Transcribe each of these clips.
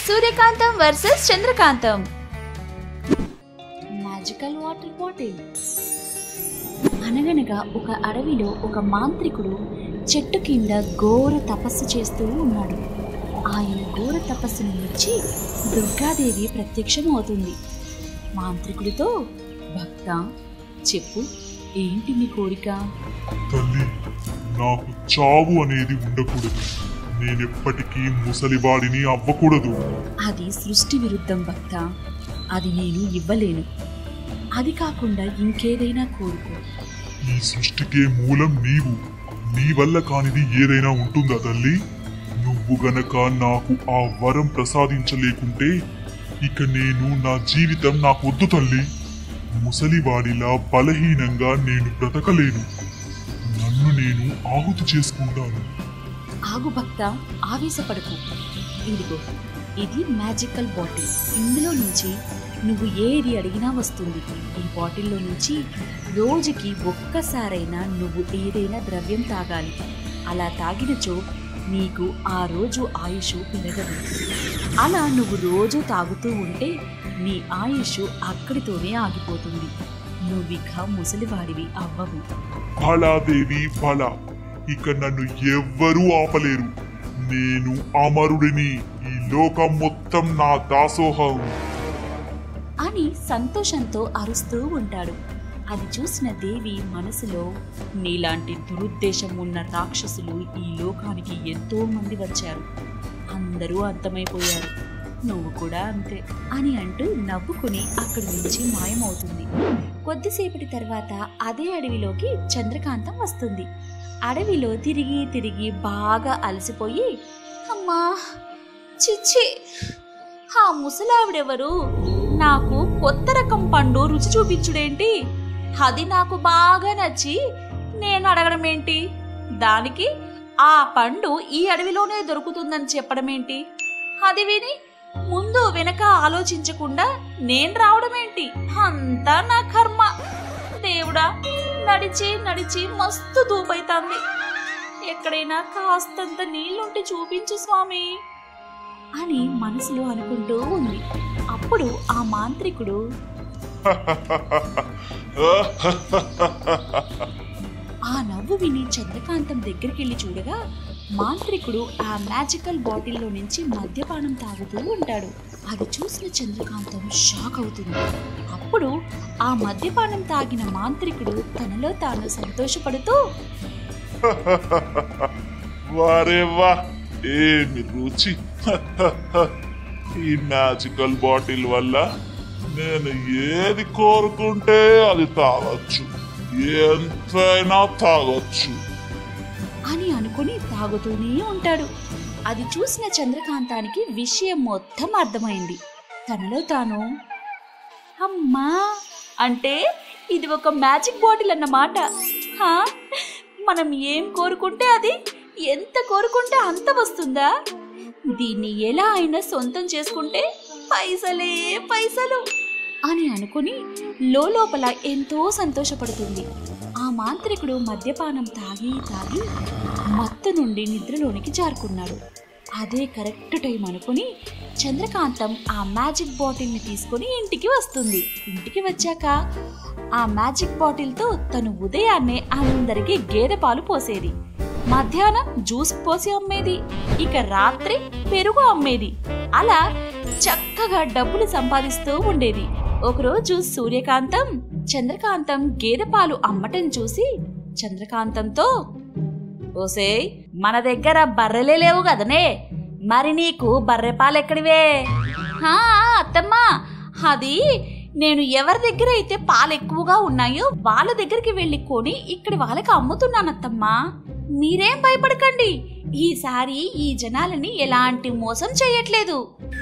సూర్యకాంతం versus Chandrakantham magical water bottle అనగనగా ఒక అడవిలో ఒక మాంత్రికుడు చెట్టు కింద ఘోర తపస్సు చేస్తూ ఉన్నాడు ఆయన ఘోర తపస్సును మెచ్చి దుర్గాదేవి ప్రత్యక్షం అవుతుంది మాంత్రికుడితో భక్త చెప్పు ఏంటి మీ కోరిక తల్లి నాకు చావు అనేది ఉండకూడదు నేనెప్పటికీ ముసలివాడిని అవ్వకూడదు అది సృష్టి విరుద్ధం భక్త అది నేను ఇవ్వలేను అది కాకుండా ఇంకేదైనా కోరుకో ఈ సృష్టికే మూలం నీవు నీ వల్ల కానిది ఏదైనా ఉంటుందా తల్లి నువ్వు గనక నాకు ఆ వరం ప్రసాదించలేకుంటే ఇక నేను నా జీవితం నాకొద్దు తల్లి ముసలివాడిలా బలహీనంగా నేను బ్రతకలేను నన్ను నేను ఆహుతి చేసుకుంటాను ఆగు భక్త ఆవేశపడకు ఇదిగో ఇది మ్యాజికల్ బాటిల్ ఇందులో నుంచి నువ్వు ఏది అడిగినా వస్తుంది ఈ బాటిల్లో నుంచి రోజుకి ఒక్కసారైనా నువ్వు ఏదైనా ద్రవ్యం తాగాలి అలా తాగినచో నీకు ఆ రోజు ఆయుష్ పెరగదు అలా నువ్వు రోజు తాగుతూ ఉంటే నీ ఆయుష్ అక్కడితోనే ఆగిపోతుంది నువ్విక ముసలివాడివి అవ్వవు బలాదేవి బల ఇక నన్ను ఎవ్వరూ ఆపలేరు నేను అమరుడిని ఈ లోకం మొత్తం నా దాసోహం అని సంతోషంతో అరుస్తూ ఉంటాడు అది చూసిన దేవి మనసులో నీలాంటి దురుద్దేశం ఉన్న రాక్షసులు ఈ లోకానికి ఎంతో మంది వచ్చారు అందరూ అంతమైపోయారు నువ్వు కూడా అంతే అని అంటూ నవ్వుకుని అక్కడి నుంచి మాయమవుతుంది కొద్దిసేపటి తర్వాత అదే అడవిలోకి చంద్రకాంతం వస్తుంది అడవిలో తిరిగి తిరిగి బాగా అలసిపోయి అమ్మా చిచ్చి ఆ ముసలావిడెవరు నాకు కొత్త రకం పండు రుచి చూపించుడేంటి అది నాకు బాగా నచ్చి నేను అడగడం ఏంటి దానికి ఆ పండు ఈ అడవిలోనే దొరుకుతుందని చెప్పడం ఏంటి అది విని ముందు వెనక ఆలోచించకుండా నేను రావడం ఏంటి అంతా నా కర్మ దేవుడా నడిచి నడిచి మస్తు దూపైతాంది ఎక్కడైనా కాస్తంత నీళ్లుంటే చూపించు స్వామి అని మనసులో అనుకుంటూ ఉంది అప్పుడు ఆ మాంత్రికుడు ఆ నవ్వు విని చంద్రకాంతం దగ్గరికి వెళ్ళి చూడగా మాంత్రికుడు ఆ మ్యాజికల్ బాటిల్లో నుంచి మద్యపానం తాగుతూ ఉంటాడు అది చూసిన చంద్రకాంతం షాక్ అవుతుంది అప్పుడు ఆ మద్యపానం తాగిన మాంత్రికుడు తనలో తాను సంతోషపడుతూ వారే వా ఏమి రుచి ఈ మ్యాజికల్ బాటిల్ వల్ల నేను ఏది కోరుకుంటే అది తాగొచ్చు ఎంతైనా తాగొచ్చు అని అనుకుని తాగుతూనే ఉంటాడు అది చూసిన చంద్రకాంతానికి విషయం మొత్తం అర్థమైంది తనలో తాను అమ్మా అంటే ఇది ఒక మ్యాజిక్ బాటిల్ అన్నమాట హా మనం ఏం కోరుకుంటే అది ఎంత కోరుకుంటే అంత వస్తుందా దీన్ని ఎలా అయినా సొంతం చేసుకుంటే పైసలే పైసలు అని అనుకుని లోపల ఎంతో సంతోషపడుతుంది ఆ మాంత్రికుడు మద్యపానం తాగి తాగి మత్తు నుండి నిద్రలోనికి జారుకున్నాడు అదే కరెక్ట్ టైం అనుకుని చంద్రకాంతం ఆ మ్యాజిక్ బాటిల్ని తీసుకొని ఇంటికి వస్తుంది ఇంటికి వచ్చాక ఆ మ్యాజిక్ బాటిల్తో తను ఉదయాన్నే అందరికీ గేదె పాలు పోసేది మధ్యాహ్నం జ్యూస్ పోసి అమ్మేది ఇక రాత్రి పెరుగు అమ్మేది అలా చక్కగా డబ్బులు సంపాదిస్తూ ఉండేది ఒకరోజు సూర్యకాంతం చంద్రకాంతం గేదె పాలు అమ్మటం చూసి చంద్రకాంతంతో ఓసేయ్ మన దగ్గర బర్రెలే లేవు కదనే మరి నీకు బర్రె పాలు ఎక్కడివే హా అత్తమ్మా అది నేను ఎవరి దగ్గర అయితే పాలు ఎక్కువగా ఉన్నాయో వాళ్ళ దగ్గరికి వెళ్ళి కొని ఇక్కడ వాళ్ళకి అమ్ముతున్నాను అత్తమ్మా మీరేం భయపడకండి ఈసారి ఈ జనాలని ఎలాంటి మోసం చేయట్లేదు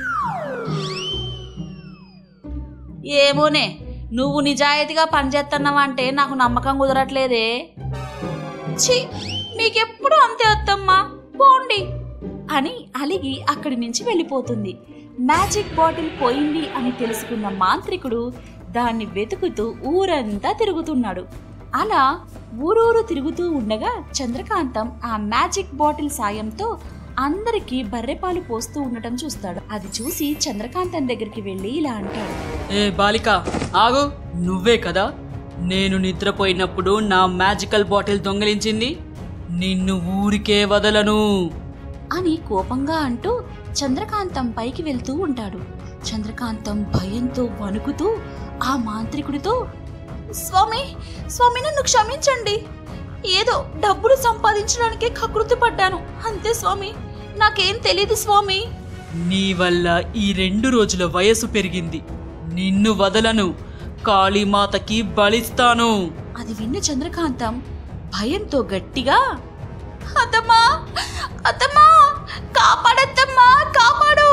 ఏమోనే నువ్వు నిజాయితీగా పనిచేస్తున్నావంటే నాకు నమ్మకం కుదరట్లేదే ఛీ మీకెప్పుడు అంతే వద్దమ్మా పోండి అని అలిగి అక్కడి నుంచి వెళ్ళిపోతుంది మ్యాజిక్ బాటిల్ పోయింది అని తెలుసుకున్న మాంత్రికుడు దాన్ని వెతుకుతూ ఊరంతా తిరుగుతున్నాడు అలా ఊరూరు తిరుగుతూ ఉండగా చంద్రకాంతం ఆ మ్యాజిక్ బాటిల్ సాయంతో అందరికీ బర్రెపాలు పోస్తూ ఉండటం చూస్తాడు అది చూసి చంద్రకాంతం దగ్గరికి వెళ్ళి ఇలా అంటాడు ఏ బాలిక ఆగు నువ్వే కదా నేను నిద్రపోయినప్పుడు నా మ్యాజికల్ బాటిల్ దొంగిలించింది నిన్ను ఊరికే వదలను అని కోపంగా అంటూ చంద్రకాంతం పైకి వెళ్తూ ఉంటాడు చంద్రకాంతం భయంతో వణుకుతూ ఆ మాంత్రికుడితో స్వామి స్వామి నన్ను క్షమించండి ఏదో డబ్బులు సంపాదించడానికే కకృతి పడ్డాను అంతే స్వామి నాకేం తెలియదు స్వామి నీ వల్ల ఈ రెండు రోజుల వయసు పెరిగింది నిన్ను వదలను కాళీమాతకి బలిస్తాను అది విన్న చంద్రకాంతం భయంతో గట్టిగా అత్తమ్మా అత్తమ్మా కాపాడత్తమ్మా కాపాడు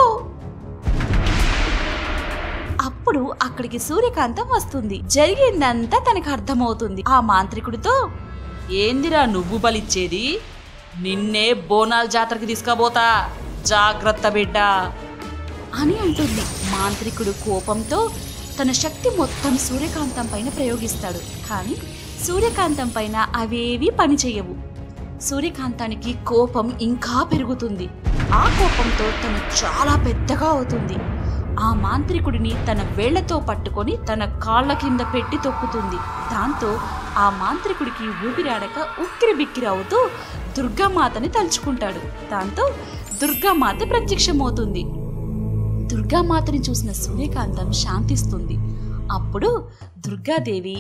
అప్పుడు అక్కడికి సూర్యకాంతం వస్తుంది జరిగిందంతా తనకు అర్థమవుతుంది ఆ మాంత్రికుడితో ఏందిరా నువ్వు బలిచ్చేది నిన్నే బోనాల జాతరకి తీసుకుపోతా జాగ్రత్త బిడ్డ అని అంటుంది మాంత్రికుడు కోపంతో తన శక్తి మొత్తం సూర్యకాంతం పైన ప్రయోగిస్తాడు కానీ సూర్యకాంతం పైన అవేవీ పనిచేయవు సూర్యకాంతానికి కోపం ఇంకా పెరుగుతుంది ఆ కోపంతో తను చాలా పెద్దగా అవుతుంది ఆ మాంత్రికుడిని తన వేళ్లతో పట్టుకొని తన కాళ్ళ కింద పెట్టి తొక్కుతుంది దాంతో ఆ మాంత్రికుడికి ఊపిరాడక ఉక్కిరి బిక్కిరి అవుతూ దుర్గామాతని తలుచుకుంటాడు దాంతో దుర్గామాత ప్రత్యక్షమవుతుంది దుర్గామాతని చూసిన సూర్యకాంతం శాంతిస్తుంది అప్పుడు దుర్గాదేవి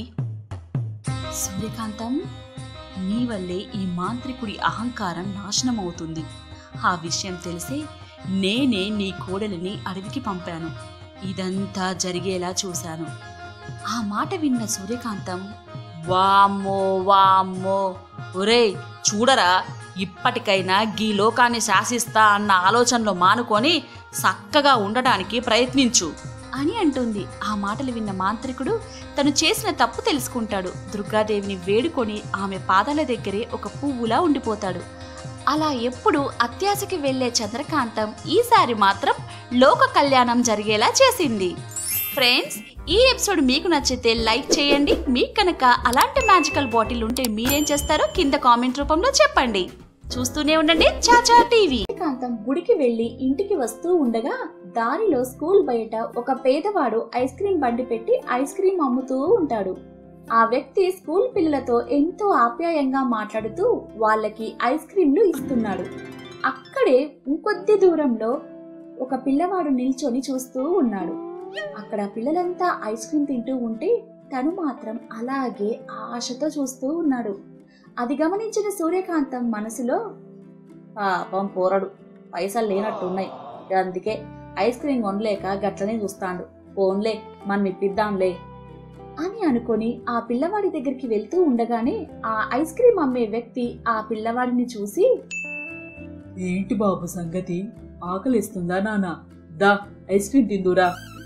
సూర్యకాంతం నీ వల్లే ఈ మాంత్రికుడి అహంకారం నాశనం అవుతుంది ఆ విషయం తెలిసే నేనే నీ కోడలిని అడవికి పంపాను ఇదంతా జరిగేలా చూశాను ఆ మాట విన్న సూర్యకాంతం వామ్మో వామ్మో ఒరేయ్ చూడరా ఇప్పటికైనా గీ లోకాన్ని శాసిస్తా అన్న ఆలోచనలో మానుకొని చక్కగా ఉండటానికి ప్రయత్నించు అని అంటుంది ఆ మాటలు విన్న మాంత్రికుడు తను చేసిన తప్పు తెలుసుకుంటాడు దుర్గాదేవిని వేడుకొని ఆమె పాదాల దగ్గరే ఒక పువ్వులా ఉండిపోతాడు అలా ఎప్పుడు అత్యాశకి వెళ్లే చంద్రకాంతం ఈసారి మాత్రం లోక కళ్యాణం జరిగేలా చేసింది ఫ్రెండ్స్ ఈ ఎపిసోడ్ మీకు నచ్చితే లైక్ చేయండి మీకు కనుక అలాంటి మ్యాజికల్ బాటిల్ ఉంటే మీరేం చేస్తారో కింద కామెంట్ రూపంలో చెప్పండి చూస్తూనే ఉండండి చాచా టీవీ కాంతం గుడికి వెళ్లి ఇంటికి వస్తూ ఉండగా దారిలో స్కూల్ బయట ఒక పేదవాడు ఐస్ క్రీం బండి పెట్టి ఐస్ క్రీం అమ్ముతూ ఉంటాడు ఆ వ్యక్తి స్కూల్ పిల్లలతో ఎంతో ఆప్యాయంగా మాట్లాడుతూ వాళ్ళకి ఐస్ క్రీంలు ఇస్తున్నాడు అక్కడే ఇంకొద్ది దూరంలో ఒక పిల్లవాడు నిల్చొని చూస్తూ ఉన్నాడు అక్కడ పిల్లలంతా ఐస్ క్రీం తింటూ ఉంటే తను మాత్రం అలాగే ఆశతో చూస్తూ ఉన్నాడు అది గమనించిన సూర్యకాంతం మనసులో పాపం పోరడు పైసలు లేనట్టున్నాయి అందుకే ఐస్ క్రీం కొనలేక గట్లనే చూస్తాడు పోన్లే మనం ఇప్పిద్దాంలే అని అనుకొని ఆ పిల్లవాడి దగ్గరికి వెళ్తూ ఉండగానే ఆ ఐస్ క్రీం అమ్మే వ్యక్తి ఆ పిల్లవాడిని చూసి ఏంటి బాబు సంగతి ఆకలిస్తుందా నానా దా ఐస్ క్రీమ్ తిందురా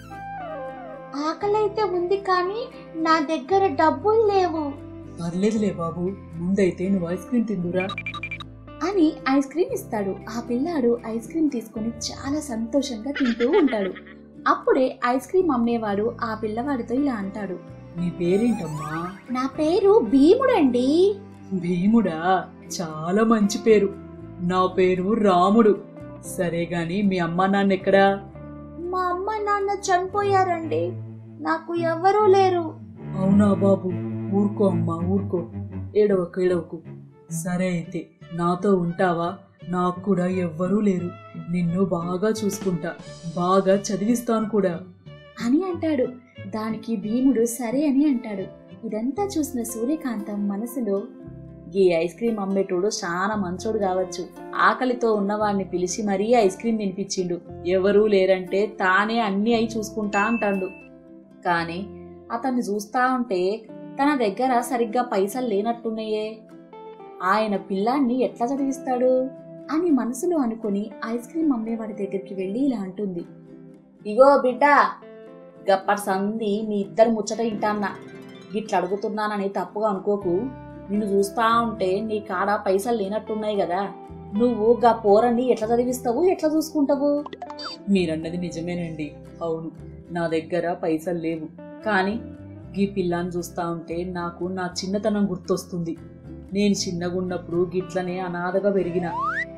ఆకలైతే ఉంది కానీ నా దగ్గర డబ్బులు లేవు పర్లేదులే బాబు ముందైతే నువ్వు ఐస్ క్రీమ్ తిందురా అని ఐస్ క్రీమ్ ఇస్తాడు ఆ పిల్లాడు ఐస్ క్రీమ్ తీసుకుని చాలా సంతోషంగా తింటూ ఉంటాడు అప్పుడే ఐస్ క్రీమ్ అమ్మేవాడు ఆ పిల్లవాడితో ఇలా అంటాడు నీ పేరేంటమ్మా నా పేరు భీముడండి భీముడా చాలా మంచి పేరు నా పేరు రాముడు సరే గాని మీ అమ్మ నాన్న ఎక్కడా మా అమ్మ నాన్న చనిపోయారండి నాకు ఎవ్వరూ లేరు అవునా బాబు ఊరుకో అమ్మా ఊరుకో ఏడవకు ఏడవకు సరే అయితే నాతో ఉంటావా నాకు కూడా ఎవ్వరూ లేరు నిన్ను బాగా చూసుకుంటా బాగా చదివిస్తాను కూడా అని అంటాడు దానికి భీముడు సరే అని అంటాడు ఇదంతా చూసిన సూర్యకాంతం మనసులో ఈ ఐస్ క్రీమ్ అమ్మేటోడు చాలా మంచోడు కావచ్చు ఆకలితో ఉన్నవాడిని పిలిచి మరీ ఐస్ క్రీమ్ తినిపించిండు ఎవరూ లేరంటే తానే అన్ని అయి చూసుకుంటా అంటాడు కానీ అతన్ని చూస్తా ఉంటే తన దగ్గర సరిగ్గా పైసలు లేనట్టున్నాయే ఆయన పిల్లాన్ని ఎట్లా చదివిస్తాడు అని మనసులో అనుకుని ఐస్ క్రీమ్ అమ్మేవాడి దగ్గరికి వెళ్ళి ఇలా అంటుంది ఇగో బిడ్డ గప్పటి సంధి మీ ఇద్దరు ముచ్చట ఇంటాన్నా గిట్ల అడుగుతున్నానని తప్పుగా అనుకోకు నిన్ను చూస్తా ఉంటే నీ కాడ పైసలు లేనట్టున్నాయి కదా నువ్వు గా పోరని ఎట్లా చదివిస్తావు ఎట్లా చూసుకుంటావు మీరన్నది నిజమేనండి అవును నా దగ్గర పైసలు లేవు కానీ ఈ పిల్లాన్ని చూస్తా ఉంటే నాకు నా చిన్నతనం గుర్తొస్తుంది నేను చిన్నగున్నప్పుడు గిట్లనే అనాథగా పెరిగిన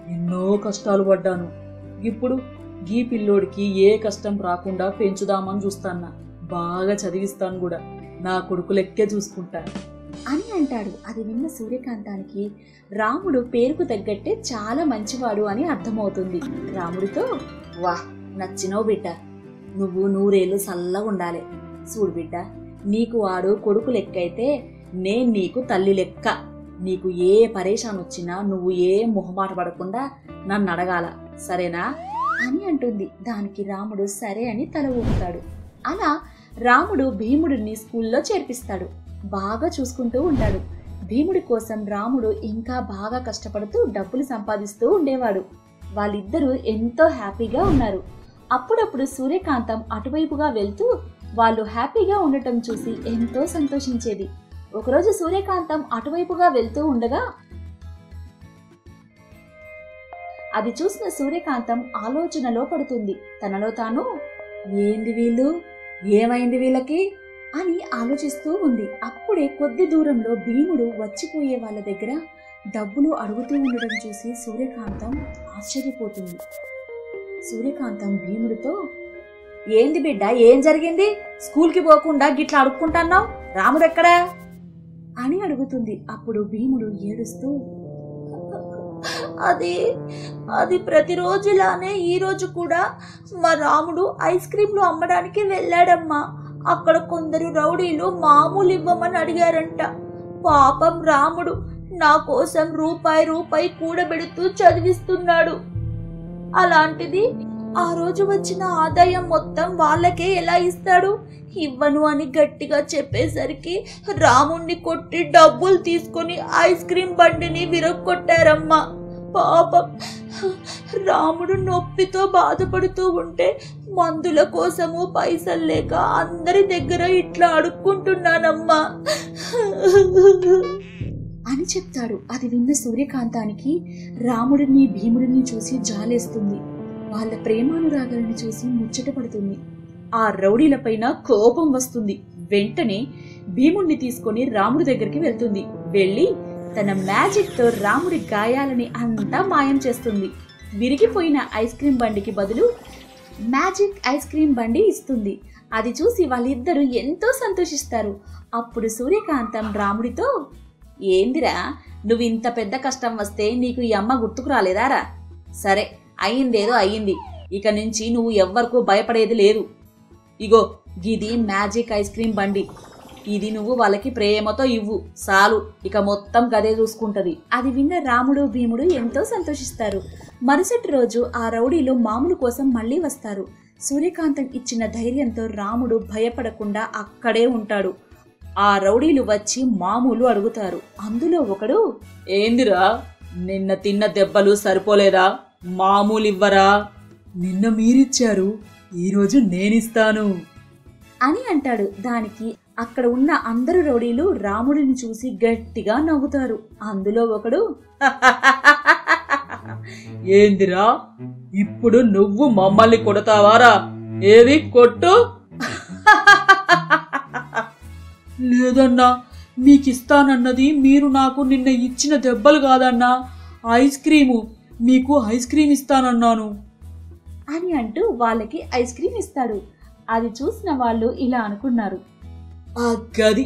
ఎన్నో కష్టాలు పడ్డాను ఇప్పుడు గీ పిల్లోడికి ఏ కష్టం రాకుండా పెంచుదామని చూస్తాన్నా బాగా చదివిస్తాను కూడా నా కొడుకు లెక్కే చూసుకుంటా అని అంటాడు అది విన్న సూర్యకాంతానికి రాముడు పేరుకు తగ్గట్టే చాలా మంచివాడు అని అర్థమవుతుంది రాముడితో వాహ్ నచ్చినవు బిడ్డ నువ్వు నూరేళ్ళు చల్లగా ఉండాలి చూడు బిడ్డ నీకు వాడు కొడుకు లెక్కైతే నేను నీకు తల్లి లెక్క నీకు ఏ పరేషాన్ వచ్చినా నువ్వు ఏ మొహమాట పడకుండా నన్ను అడగాల సరేనా అని అంటుంది దానికి రాముడు సరే అని తల ఊపుతాడు అలా రాముడు భీముడిని స్కూల్లో చేర్పిస్తాడు బాగా చూసుకుంటూ ఉంటాడు భీముడి కోసం రాముడు ఇంకా బాగా కష్టపడుతూ డబ్బులు సంపాదిస్తూ ఉండేవాడు వాళ్ళిద్దరూ ఎంతో హ్యాపీగా ఉన్నారు అప్పుడప్పుడు సూర్యకాంతం అటువైపుగా వెళ్తూ వాళ్ళు హ్యాపీగా ఉండటం చూసి ఎంతో సంతోషించేది ఒకరోజు సూర్యకాంతం అటువైపుగా వెళ్తూ ఉండగా అది చూసిన సూర్యకాంతం ఆలోచనలో పడుతుంది తనలో తాను ఏంది వీళ్ళు ఏమైంది వీళ్ళకి అని ఆలోచిస్తూ ఉంది అప్పుడే కొద్ది దూరంలో భీముడు వచ్చిపోయే వాళ్ళ దగ్గర డబ్బులు అడుగుతూ ఉండడం చూసి సూర్యకాంతం ఆశ్చర్యపోతుంది సూర్యకాంతం భీముడితో ఏంది బిడ్డ ఏం జరిగింది స్కూల్కి పోకుండా గిట్లా అడుక్కుంటున్నావు రాముడు ఎక్కడా అని అడుగుతుంది అప్పుడు భీముడు ఏడుస్తూ అది అది ప్రతిరోజులానే ఈ రోజు కూడా మా రాముడు ఐస్ క్రీంలు అమ్మడానికి వెళ్ళాడమ్మా అక్కడ కొందరు రౌడీలు మామూలు ఇవ్వమని అడిగారంట పాపం రాముడు నా కోసం రూపాయి రూపాయి కూడబెడుతూ చదివిస్తున్నాడు అలాంటిది ఆ రోజు వచ్చిన ఆదాయం మొత్తం వాళ్ళకే ఎలా ఇస్తాడు ఇవ్వను అని గట్టిగా చెప్పేసరికి రాముణ్ణి కొట్టి డబ్బులు తీసుకొని ఐస్ క్రీం బండిని విరగొట్టారమ్మా పాపం రాముడు నొప్పితో బాధపడుతూ ఉంటే మందుల కోసము పైసలు లేక అందరి దగ్గర ఇట్లా అడుక్కుంటున్నానమ్మా అని చెప్తాడు అది విన్న సూర్యకాంతానికి రాముడిని భీముడిని చూసి జాలేస్తుంది వాళ్ళ ప్రేమానురాగాలను చూసి ముచ్చట పడుతుంది ఆ రౌడీలపైన కోపం వస్తుంది వెంటనే భీముడిని తీసుకొని రాముడి దగ్గరికి వెళ్తుంది వెళ్ళి తన మ్యాజిక్ తో రాముడి గాయాలని అంతా మాయం చేస్తుంది విరిగిపోయిన ఐస్ క్రీం బండికి బదులు మ్యాజిక్ ఐస్ క్రీం బండి ఇస్తుంది అది చూసి వాళ్ళిద్దరూ ఎంతో సంతోషిస్తారు అప్పుడు సూర్యకాంతం రాముడితో ఏందిరా నువ్వు ఇంత పెద్ద కష్టం వస్తే నీకు ఈ అమ్మ గుర్తుకు రాలేదారా సరే అయ్యిందేదో అయ్యింది ఇక నుంచి నువ్వు ఎవ్వరికూ భయపడేది లేదు ఇగో గిది మ్యాజిక్ ఐస్ క్రీం బండి ఇది నువ్వు వాళ్ళకి ప్రేమతో ఇవ్వు చాలు ఇక మొత్తం గదే చూసుకుంటది అది విన్న రాముడు భీముడు ఎంతో సంతోషిస్తారు మరుసటి రోజు ఆ రౌడీలు మామూలు కోసం మళ్ళీ వస్తారు సూర్యకాంతం ఇచ్చిన ధైర్యంతో రాముడు భయపడకుండా అక్కడే ఉంటాడు ఆ రౌడీలు వచ్చి మామూలు అడుగుతారు అందులో ఒకడు ఏందిరా నిన్న తిన్న దెబ్బలు సరిపోలేదా మామూలు ఇవ్వరా నిన్న మీరిచ్చారు ఈరోజు నేనిస్తాను అని అంటాడు దానికి అక్కడ ఉన్న అందరు రౌడీలు రాముడిని చూసి గట్టిగా నవ్వుతారు అందులో ఒకడు ఏందిరా ఇప్పుడు నువ్వు మమ్మల్ని కొడతావారా ఏది కొట్టు లేదన్నా మీకిస్తానన్నది మీరు నాకు నిన్న ఇచ్చిన దెబ్బలు కాదన్నా ఐస్ క్రీము మీకు ఐస్ క్రీమ్ ఇస్తానన్నాను అని అంటూ వాళ్ళకి ఐస్ క్రీమ్ ఇస్తాడు అది చూసిన వాళ్ళు ఇలా అనుకున్నారు ఆ గది